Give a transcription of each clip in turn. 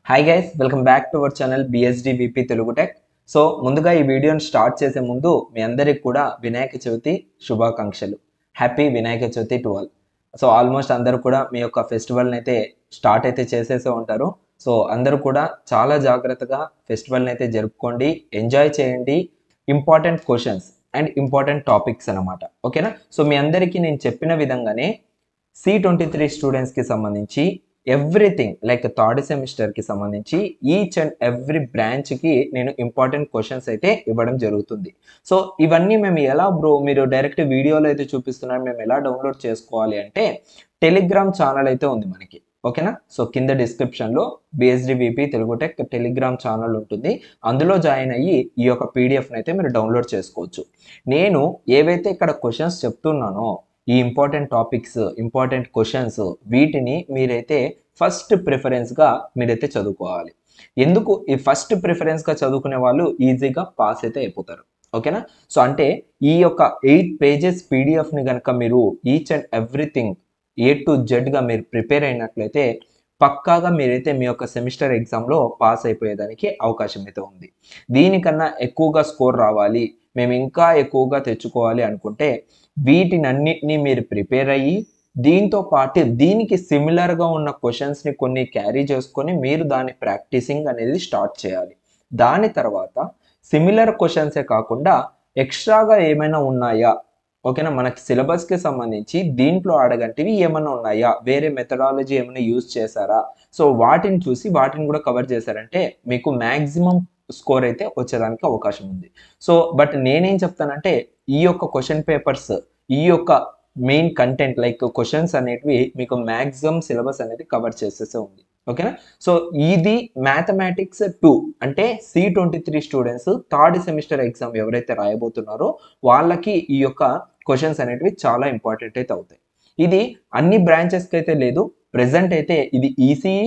hi guys welcome back to our channel BSD VP Telugu tech so ముందుగా ఈ వీడియోని start చేసే ముందు మీ అందరికి కూడా వినాయక చవితి శుభాకాంక్షలు happy Vinayaka Chavithi to all so almost అందరూ కూడా మీ యొక్క ఫెస్టివల్ని అయితే స్టార్ట్ అయితే చేసేసే ఉంటారు సో అందరూ కూడా చాలా జాగ్రత్తగా ఫెస్టివల్ని అయితే జరుపుకోండి ఎంజాయ్ చేయండి important questions and important topics అనమాట ఓకేనా సో మీ అందరికీ నేను చెప్పిన విధంగానే సి ట్వంటీ త్రీ స్టూడెంట్స్కి సంబంధించి ఎవ్రీథింగ్ లైక్ థర్డ్ సెమిస్టర్కి సంబంధించి ఈచ్ అండ్ ఎవ్రీ బ్రాంచ్కి నేను ఇంపార్టెంట్ క్వశ్చన్స్ అయితే ఇవ్వడం జరుగుతుంది సో ఇవన్నీ మేము ఎలా బ్రో మీరు డైరెక్ట్ వీడియోలో అయితే చూపిస్తున్నారు మేము ఎలా డౌన్లోడ్ చేసుకోవాలి అంటే టెలిగ్రామ్ ఛానల్ అయితే ఉంది మనకి ఓకేనా సో కింద డిస్క్రిప్షన్లో BSDVP Telugu tech telegram channel ఉంటుంది అందులో జాయిన్ అయ్యి ఈ యొక్క పీడిఎఫ్ని అయితే మీరు డౌన్లోడ్ చేసుకోవచ్చు నేను ఏవైతే ఇక్కడ క్వశ్చన్స్ చెప్తున్నానో ఈ ఇంపార్టెంట్ టాపిక్స్ ఇంపార్టెంట్ క్వశ్చన్స్ వీటిని మీరైతే ఫస్ట్ ప్రిఫరెన్స్గా మీరైతే చదువుకోవాలి ఎందుకు ఈ ఫస్ట్ ప్రిఫరెన్స్గా చదువుకునే వాళ్ళు ఈజీగా పాస్ అయితే అయిపోతారు ఓకేనా సో అంటే ఈ యొక్క ఎయిట్ పేజెస్ పీడిఎఫ్ని కనుక మీరు each and everything A to జెడ్గా మీరు ప్రిపేర్ అయినట్లయితే పక్కాగా మీరైతే మీ యొక్క సెమిస్టర్ ఎగ్జామ్లో పాస్ అయిపోయేదానికి అవకాశం అయితే ఉంది దీనికన్నా ఎక్కువగా స్కోర్ రావాలి మేము ఇంకా ఎక్కువగా తెచ్చుకోవాలి అనుకుంటే వీటినన్నిటినీ మీరు ప్రిపేర్ అయ్యి దీంతో పాటు దీనికి సిమిలర్గా ఉన్న క్వశ్చన్స్ని కొన్ని క్యారీ చేసుకొని మీరు దాని ప్రాక్టీసింగ్ అనేది స్టార్ట్ చేయాలి దాని తర్వాత సిమిలర్ క్వశ్చన్సే కాకుండా ఎక్స్ట్రాగా ఏమైనా ఉన్నాయా ఓకేనా మనకి సిలబస్కి సంబంధించి దీంట్లో అడగంటివి ఏమైనా ఉన్నాయా వేరే మెథడాలజీ ఏమైనా యూజ్ చేశారా సో వాటిని చూసి వాటిని కూడా కవర్ చేశారంటే మీకు మ్యాక్సిమం స్కోర్ అయితే వచ్చేదానికి అవకాశం ఉంది సో బట్ నేనేం చెప్తానంటే ఈ యొక్క క్వశ్చన్ పేపర్స్ ఈ యొక్క మెయిన్ కంటెంట్ లైక్ క్వశ్చన్స్ అనేటివి మీకు మ్యాక్సిమం సిలబస్ అనేది కవర్ చేసేసే ఉంది ఓకేనా సో ఇది మ్యాథమెటిక్స్ టూ అంటే C twenty three students third semester exam ఎవరైతే రాయబోతున్నారో వాళ్ళకి ఈ యొక్క క్వశ్చన్స్ అనేటివి చాలా ఇంపార్టెంట్ అయితే అవుతాయి ఇది అన్ని బ్రాంచెస్కి అయితే లేదు ప్రెసెంట్ అయితే ఇది ECE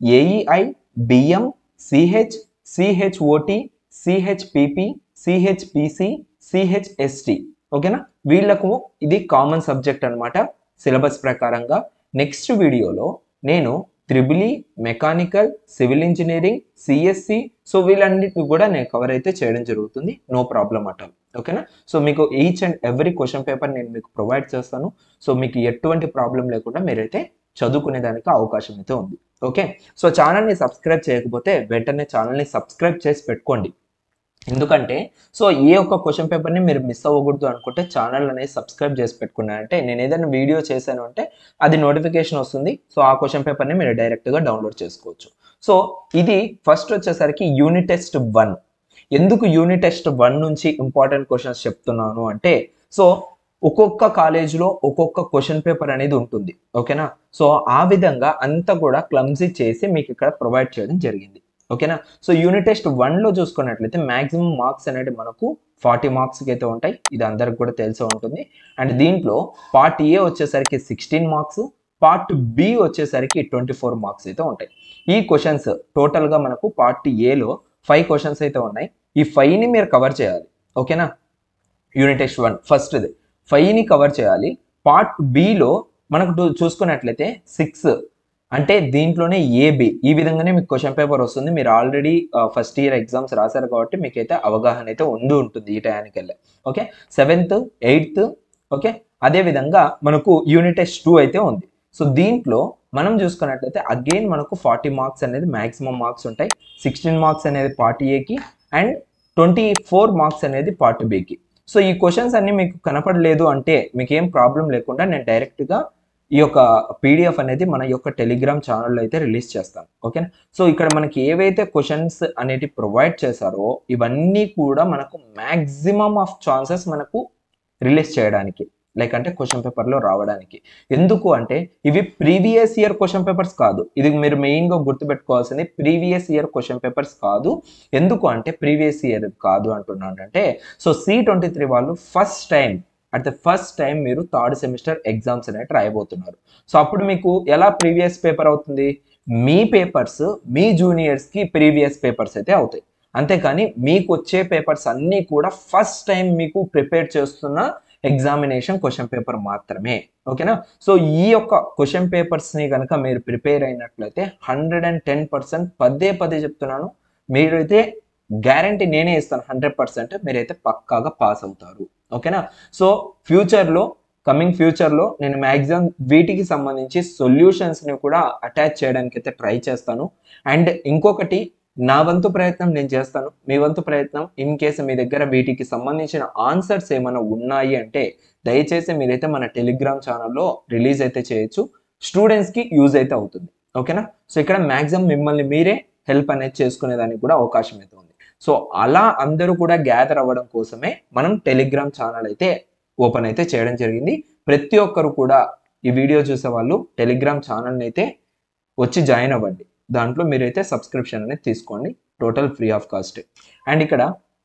AEI BM CH CHOT CHPP CHPC CHST ఓకేనా వీళ్ళకు ఇది కామన్ సబ్జెక్ట్ అనమాట సిలబస్ ప్రకారంగా నెక్స్ట్ వీడియోలో నేను triple E mechanical civil engineering CSC so వీళ్ళన్నిటిని కూడా నేను కవర్ అయితే చేయడం జరుగుతుంది నో ప్రాబ్లం అట్ ఆల్ ఓకేనా సో మీకు each and every question paper నేను మీకు ప్రొవైడ్ చేస్తాను సో మీకు ఎటువంటి ప్రాబ్లం లేకుండా మీరైతే చదువుకునే దానికి అవకాశం అయితే ఉంది ఓకే సో ఛానల్ని సబ్స్క్రైబ్ చేయకపోతే వెంటనే ఛానల్ని సబ్స్క్రైబ్ చేసి పెట్టుకోండి ఎందుకంటే సో ఏ ఒక్క క్వశ్చన్ పేపర్ని మీరు మిస్ అవ్వకూడదు అనుకుంటే ఛానల్ అనేది సబ్స్క్రైబ్ చేసి పెట్టుకున్నారంటే నేను ఏదైనా వీడియో చేశాను అంటే అది నోటిఫికేషన్ వస్తుంది సో ఆ క్వశ్చన్ పేపర్ని మీరు డైరెక్ట్గా డౌన్లోడ్ చేసుకోవచ్చు సో ఇది ఫస్ట్ వచ్చేసరికి యూనిట్ టెస్ట్ వన్ ఎందుకు యూనిట్ టెస్ట్ వన్ నుంచి ఇంపార్టెంట్ క్వశ్చన్స్ చెప్తున్నాను అంటే సో ఒక్కొక్క కాలేజీలో ఒక్కొక్క క్వశ్చన్ పేపర్ అనేది ఉంటుంది ఓకేనా సో ఆ విధంగా అంతా కూడా క్లమ్జీ చేసి మీకు ఇక్కడ ప్రొవైడ్ చేయడం జరిగింది ఓకేనా సో యూనిట్ టెస్ట్ వన్లో చూసుకున్నట్లయితే మాక్సిమం మార్క్స్ అనేవి మనకు ఫార్టీ మార్క్స్కి అయితే ఉంటాయి ఇది అందరికి కూడా తెలిసే ఉంటుంది అండ్ దీంట్లో పార్ట్ ఏ వచ్చేసరికి సిక్స్టీన్ మార్క్స్ పార్ట్ బి వచ్చేసరికి ట్వంటీ ఫోర్ మార్క్స్ అయితే ఉంటాయి ఈ క్వశ్చన్స్ టోటల్గా మనకు పార్ట్ ఏలో ఫైవ్ క్వశ్చన్స్ అయితే ఉన్నాయి ఈ ఫైవ్ని మీరు కవర్ చేయాలి ఓకేనా యూనిట్ టెస్ట్ వన్ ఫస్ట్ది ఫైవ్ని కవర్ చేయాలి పార్ట్ బిలో మనకు చూసుకున్నట్లయితే సిక్స్ అంటే దీంట్లోనే ఏబి ఈ విధంగానే మీకు క్వశ్చన్ పేపర్ వస్తుంది మీరు ఆల్రెడీ ఫస్ట్ ఇయర్ ఎగ్జామ్స్ రాశారు కాబట్టి మీకు అయితే అవగాహన అయితే ఉండి ఉంటుంది ఈ టయానికి వెళ్ళే ఓకే సెవెంత్ ఎయిత్ ఓకే అదే విధంగా మనకు యూనిట్ టెస్ట్ టూ అయితే ఉంది సో దీంట్లో మనం చూసుకున్నట్లయితే అగైన్ మనకు ఫార్టీ మార్క్స్ అనేది మాక్సిమం మార్క్స్ ఉంటాయి సిక్స్టీన్ మార్క్స్ అనేది పార్ట్ ఏకి అండ్ ట్వంటీ ఫోర్ మార్క్స్ అనేది పార్ట్ బికి సో ఈ క్వశ్చన్స్ అన్ని మీకు కనపడలేదు అంటే మీకు ఏం ప్రాబ్లం లేకుండా నేను డైరెక్ట్గా ఈ యొక్క పీడిఎఫ్ అనేది మన యొక్క టెలిగ్రామ్ ఛానల్లో అయితే రిలీజ్ చేస్తాను ఓకేనా సో ఇక్కడ మనకి ఏవైతే క్వశ్చన్స్ అనేవి ప్రొవైడ్ చేశారో ఇవన్నీ కూడా మనకు మ్యాక్సిమం ఆఫ్ ఛాన్సెస్ మనకు రిలీజ్ చేయడానికి లైక్ అంటే క్వశ్చన్ పేపర్లో రావడానికి ఎందుకు అంటే ఇవి ప్రీవియస్ ఇయర్ క్వశ్చన్ పేపర్స్ కాదు ఇది మీరు మెయిన్గా గుర్తుపెట్టుకోవాల్సింది ప్రీవియస్ ఇయర్ క్వశ్చన్ పేపర్స్ కాదు ఎందుకు అంటే ప్రీవియస్ ఇయర్ కాదు అంటున్నాను అంటే సో సి ట్వంటీ త్రీ వాళ్ళు first time at the first time మీరు థర్డ్ సెమిస్టర్ ఎగ్జామ్స్ అనేవి రాయబోతున్నారు సో అప్పుడు మీకు ఎలా ప్రీవియస్ పేపర్ అవుతుంది మీ పేపర్స్ మీ జూనియర్స్కి ప్రీవియస్ పేపర్స్ అయితే అవుతాయి అంతేకాని మీకు వచ్చే పేపర్స్ అన్నీ కూడా ఫస్ట్ టైం మీకు ప్రిపేర్ చేస్తున్న ఎగ్జామినేషన్ క్వశ్చన్ పేపర్ మాత్రమే ఓకేనా సో ఈ యొక్క క్వశ్చన్ పేపర్స్ని కనుక మీరు ప్రిపేర్ అయినట్లయితే హండ్రెడ్ అండ్ టెన్ పర్సెంట్ పదే పదే చెప్తున్నాను మీరైతే గ్యారంటీ నేనే ఇస్తాను హండ్రెడ్ పర్సెంట్ మీరైతే పక్కాగా పాస్ అవుతారు ఓకేనా సో ఫ్యూచర్లో కమింగ్ ఫ్యూచర్లో నేను మ్యాక్సిమం వీటికి సంబంధించి సొల్యూషన్స్ని కూడా అటాచ్ చేయడానికి అయితే ట్రై చేస్తాను అండ్ ఇంకొకటి నా వంతు ప్రయత్నం నేను చేస్తాను మీ వంతు ప్రయత్నం ఇన్ కేసు మీ దగ్గర వీటికి సంబంధించిన ఆన్సర్స్ ఏమైనా ఉన్నాయి అంటే దయచేసి మీరైతే మన టెలిగ్రామ్ ఛానల్లో రిలీజ్ అయితే చేయొచ్చు స్టూడెంట్స్కి యూజ్ అయితే అవుతుంది ఓకేనా సో ఇక్కడ మ్యాక్సిమం మిమ్మల్ని మీరే హెల్ప్ అనేది చేసుకునేదానికి కూడా అవకాశం అయితే ఉంది సో అలా అందరూ కూడా గ్యాదర్ అవ్వడం కోసమే మనం టెలిగ్రామ్ ఛానల్ అయితే ఓపెన్ అయితే చేయడం జరిగింది ప్రతి ఒక్కరు కూడా ఈ వీడియో చూసే వాళ్ళు టెలిగ్రామ్ ఛానల్ని అయితే వచ్చి జాయిన్ అవ్వండి దాంట్లో మీరైతే సబ్స్క్రిప్షన్ అనేది తీసుకోండి total free of cost and ఇక్కడ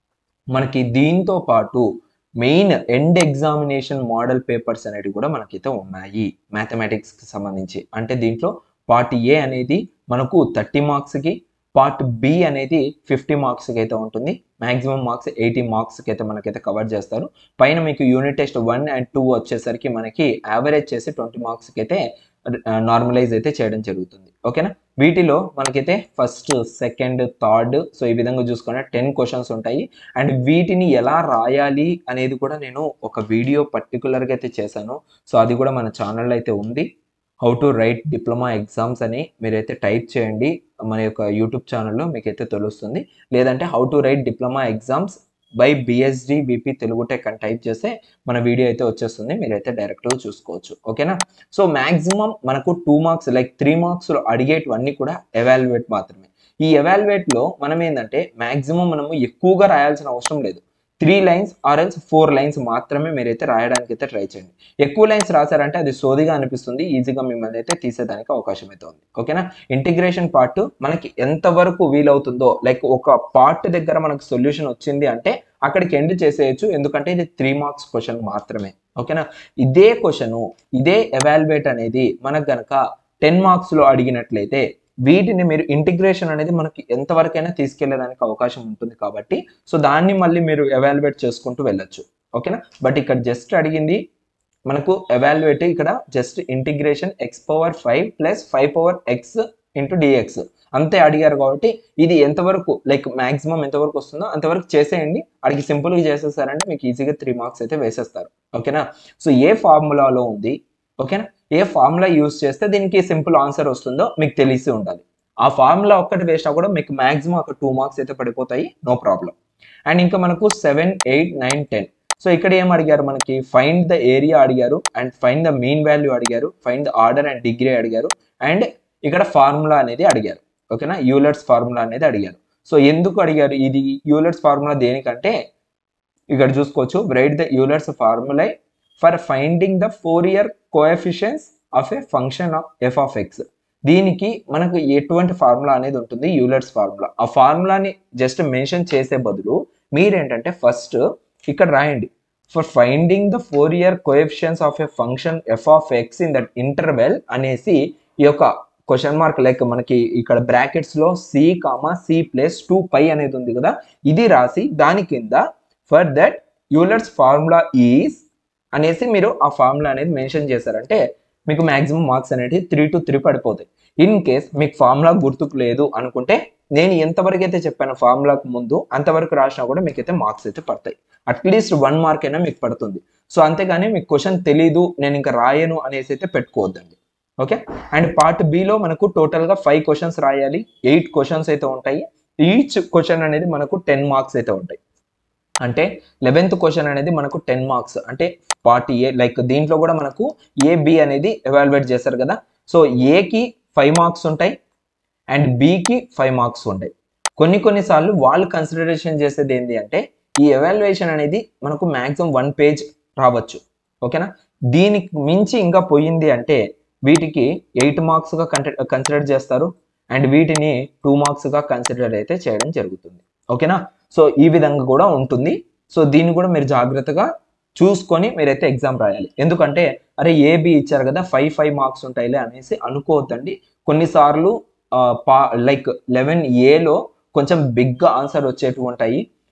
మనకి దీంతో పాటు main end examination model papers అనేవి కూడా మనకైతే ఉన్నాయి మ్యాథమెటిక్స్కి సంబంధించి అంటే దీంట్లో పార్ట్ ఏ అనేది మనకు థర్టీ మార్క్స్కి పార్ట్ బి అనేది ఫిఫ్టీ మార్క్స్కి అయితే ఉంటుంది మాక్సిమం మార్క్స్ ఎయిటీ మార్క్స్కి అయితే మనకైతే కవర్ చేస్తారు పైన మీకు unit test one and two వచ్చేసరికి మనకి యావరేజ్ చేసి ట్వంటీ మార్క్స్కి అయితే నార్మలైజ్ అయితే చేయడం జరుగుతుంది ఓకేనా వీటిలో మనకైతే ఫస్ట్ సెకండ్ థర్డ్ సో ఈ విధంగా చూసుకుంటే టెన్ క్వశ్చన్స్ ఉంటాయి అండ్ వీటిని ఎలా రాయాలి అనేది కూడా నేను ఒక వీడియో పర్టికులర్గా అయితే చేశాను సో అది కూడా మన ఛానల్లో అయితే ఉంది how to write diploma exams అని మీరైతే టైప్ చేయండి మన యొక్క యూట్యూబ్ ఛానల్లో మీకైతే తెలుస్తుంది లేదంటే how to write diploma exams by BSD BP Telugu tech అని టైప్ చేస్తే మన వీడియో అయితే వచ్చేస్తుంది మీరైతే డైరెక్ట్గా చూసుకోవచ్చు ఓకేనా సో మ్యాక్సిమం మనకు two marks like three marks అడిగేటివన్నీ కూడా ఎవాల్యుయేట్ మాత్రమే ఈ ఎవాల్యుయేట్లో మనం ఏంటంటే మ్యాక్సిమం మనము ఎక్కువగా రాయాల్సిన అవసరం లేదు three lines or else four lines మాత్రమే మీరైతే రాయడానికి అయితే ట్రై చేయండి ఎక్కువ లైన్స్ రాశారంటే అది సోదిగా అనిపిస్తుంది ఈజీగా మిమ్మల్ని అయితే తీసేదానికి అవకాశం అయితే ఉంది ఓకేనా ఇంటిగ్రేషన్ పార్ట్ మనకి ఎంతవరకు వీలవుతుందో లైక్ ఒక పార్ట్ దగ్గర మనకు సొల్యూషన్ వచ్చింది అంటే అక్కడికి ఎండ్ చేసేయచ్చు ఎందుకంటే ఇది త్రీ మార్క్స్ క్వశ్చన్ మాత్రమే ఓకేనా ఇదే క్వశ్చన్ ఇదే ఎవాల్యుయేట్ అనేది మనకు గనక టెన్ మార్క్స్లో అడిగినట్లయితే వీటిని మీరు ఇంటిగ్రేషన్ అనేది మనకి ఎంతవరకైనా తీసుకెళ్లేదానికి అవకాశం ఉంటుంది కాబట్టి సో దాన్ని మళ్ళీ మీరు ఎవాల్యుయేట్ చేసుకుంటూ వెళ్ళొచ్చు ఓకేనా బట్ ఇక్కడ జస్ట్ అడిగింది మనకు ఎవాల్యుయేట్ ఇక్కడ just integration x power five plus five power x into dx అంతే అడిగారు కాబట్టి ఇది ఎంతవరకు లైక్ మాక్సిమం ఎంతవరకు వస్తుందో అంతవరకు చేసేయండి అడిగి సింపుల్గా చేసేసారంటే మీకు ఈజీగా త్రీ మార్క్స్ అయితే వేసేస్తారు ఓకేనా సో ఏ ఫార్ములాలో ఉంది ఓకేనా ఏ ఫార్ములా యూస్ చేస్తే దీనికి సింపుల్ ఆన్సర్ వస్తుందో మీకు తెలిసి ఉండాలి ఆ ఫార్ములా ఒక్కటి వేసినా కూడా మీకు మాక్సిమం ఒక టూ మార్క్స్ అయితే పడిపోతాయి నో ప్రాబ్లం అండ్ ఇంకా మనకు seven eight nine ten so ఇక్కడ ఏం అడిగారు మనకి ఫైండ్ ద ఏరియా అడిగారు and find the mean value అడిగారు find the order and degree అడిగారు అండ్ ఇక్కడ ఫార్ములా అనేది అడిగారు ఓకేనా యూలర్స్ ఫార్ములా అనేది అడిగారు సో ఎందుకు అడిగారు ఇది యూలర్స్ ఫార్ములా దేనికంటే ఇక్కడ చూసుకోవచ్చు right the Euler's formula for finding the Fourier coefficients of a function of f of x దీనికి మనకు ఎటువంటి ఫార్ములా అనేది ఉంటుంది యూలర్స్ ఫార్ములా ఆ ఫార్ములాని జస్ట్ మెన్షన్ చేసే బదులు మీరేంటంటే ఫస్ట్ ఇక్కడ రాయండి for finding the Fourier coefficients of a function f of x in that interval అనేసి ఈ యొక్క క్వశ్చన్ మార్క్ లైక్ మనకి ఇక్కడ బ్రాకెట్స్ లో C comma C plus two pi అనేది ఉంది కదా ఇది రాసి దాని కింద for that Euler's formula is అనేసి మీరు ఆ ఫార్ములా అనేది మెన్షన్ చేశారంటే మీకు మాక్సిమం మార్క్స్ అనేవి త్రీ టు త్రీ పడిపోతాయి ఇన్ కేస్ మీకు ఫార్ములా గుర్తుకు లేదు అనుకుంటే నేను ఎంతవరకు అయితే చెప్పాను ఫార్ములాకు ముందు అంతవరకు రాసినా కూడా మీకు అయితే మార్క్స్ అయితే పడతాయి అట్లీస్ట్ వన్ మార్క్ అయినా మీకు పడుతుంది సో అంతేగాని మీకు క్వశ్చన్ తెలీదు నేను ఇంకా రాయను అనేసి అయితే పెట్టుకోవద్దండి ఓకే అండ్ పార్ట్ బిలో మనకు టోటల్గా ఫైవ్ క్వశ్చన్స్ రాయాలి ఎయిట్ క్వశ్చన్స్ అయితే ఉంటాయి ఈచ్ క్వశ్చన్ అనేది మనకు టెన్ మార్క్స్ అయితే ఉంటాయి అంటే లెవెన్త్ క్వశ్చన్ అనేది మనకు టెన్ మార్క్స్ అంటే పార్ట్ ఏ లైక్ దీంట్లో కూడా మనకు ఏ బి అనేది ఎవాల్యుయేట్ చేస్తారు కదా సో ఏకి ఫైవ్ మార్క్స్ ఉంటాయి అండ్ బికి ఫైవ్ మార్క్స్ ఉంటాయి కొన్ని కొన్నిసార్లు వాళ్ళు కన్సిడరేషన్ చేసేది ఏంటి అంటే ఈ ఎవాల్యుయేషన్ అనేది మనకు మ్యాక్సిమం వన్ పేజ్ రావచ్చు ఓకేనా దీనికి మించి ఇంకా పోయింది అంటే వీటికి ఎయిట్ మార్క్స్గా కన్సిడర్ చేస్తారు అండ్ వీటిని టూ మార్క్స్గా కన్సిడర్ అయితే చేయడం జరుగుతుంది ఓకేనా సో ఈ విధంగా కూడా ఉంటుంది సో దీన్ని కూడా మీరు జాగ్రత్తగా చూసుకొని మీరైతే ఎగ్జామ్ రాయాలి ఎందుకంటే అరే ఏబి ఇచ్చారు కదా ఫైవ్ ఫైవ్ మార్క్స్ ఉంటాయిలే అనేసి అనుకోవద్దండి కొన్నిసార్లు పా లైక్ లెవెన్ ఏలో కొంచెం బిగ్గా ఆన్సర్ వచ్చేటివి ఉంటాయి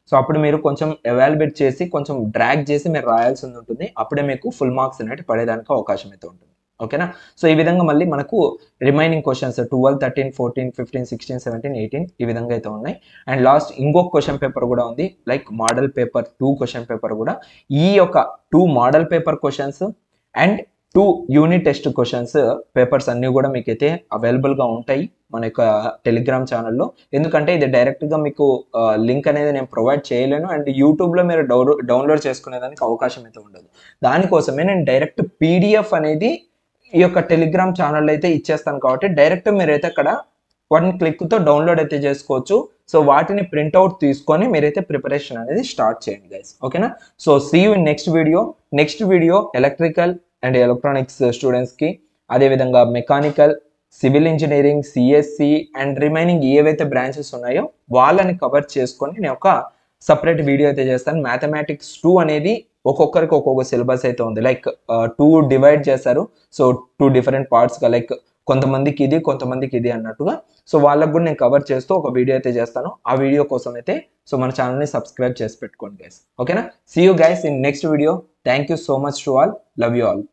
సో అప్పుడు మీరు కొంచెం ఎవాల్యుయేట్ చేసి కొంచెం డ్రాగ్ చేసి మీరు రాయాల్సి ఉంటుంది అప్పుడే మీకు ఫుల్ మార్క్స్ అనేవి పడేదానికి అవకాశం అయితే ఉంటుంది ఓకేనా సో ఈ విధంగా మళ్ళీ మనకు remaining questions twelve thirteen fourteen fifteen sixteen seventeen eighteen ఈ విధంగా అయితే ఉన్నాయి అండ్ లాస్ట్ ఇంకొక క్వశ్చన్ పేపర్ కూడా ఉంది like model paper two question paper కూడా ఈ యొక్క two model paper questions and two unit test questions papers అన్నీ కూడా మీకైతే అవైలబుల్గా ఉంటాయి మన యొక్క టెలిగ్రామ్ ఛానల్లో ఎందుకంటే ఇది డైరెక్ట్గా మీకు లింక్ అనేది నేను ప్రొవైడ్ చేయలేను అండ్ యూట్యూబ్లో మీరు డౌన్లోడ్ డౌన్లోడ్ చేసుకునేదానికి అవకాశం అయితే ఉండదు దానికోసమే నేను డైరెక్ట్ పీడిఎఫ్ అనేది ఈ యొక్క టెలిగ్రామ్ ఛానల్లో అయితే ఇచ్చేస్తాను కాబట్టి డైరెక్ట్ మీరైతే అక్కడ వన్ క్లిక్తో డౌన్లోడ్ అయితే చేసుకోవచ్చు సో వాటిని ప్రింట్అవుట్ తీసుకొని మీరైతే ప్రిపరేషన్ అనేది స్టార్ట్ చేయండి గైస్ ఓకేనా so see you in next video next video electrical and electronics స్టూడెంట్స్కి అదేవిధంగా mechanical civil engineering CSC and remaining ఏవైతే బ్రాంచెస్ ఉన్నాయో వాళ్ళని కవర్ చేసుకొని నేను ఒక సపరేట్ వీడియో అయితే చేస్తాను మ్యాథమెటిక్స్ టూ అనేది ఒక్కొక్కరికి ఒక్కొక్క సిలబస్ అయితే ఉంది లైక్ టూ డివైడ్ చేశారు సో టూ డిఫరెంట్ పార్ట్స్గా లైక్ కొంతమందికి ఇది కొంతమందికి ఇది అన్నట్టుగా సో వాళ్ళకు కూడా నేను కవర్ చేస్తూ ఒక వీడియో అయితే చేస్తాను ఆ వీడియో కోసం అయితే సో మన ఛానల్ని సబ్స్క్రైబ్ చేసి పెట్టుకోండి గైస్ ఓకేనా see you guys in next video thank you so much to all love you all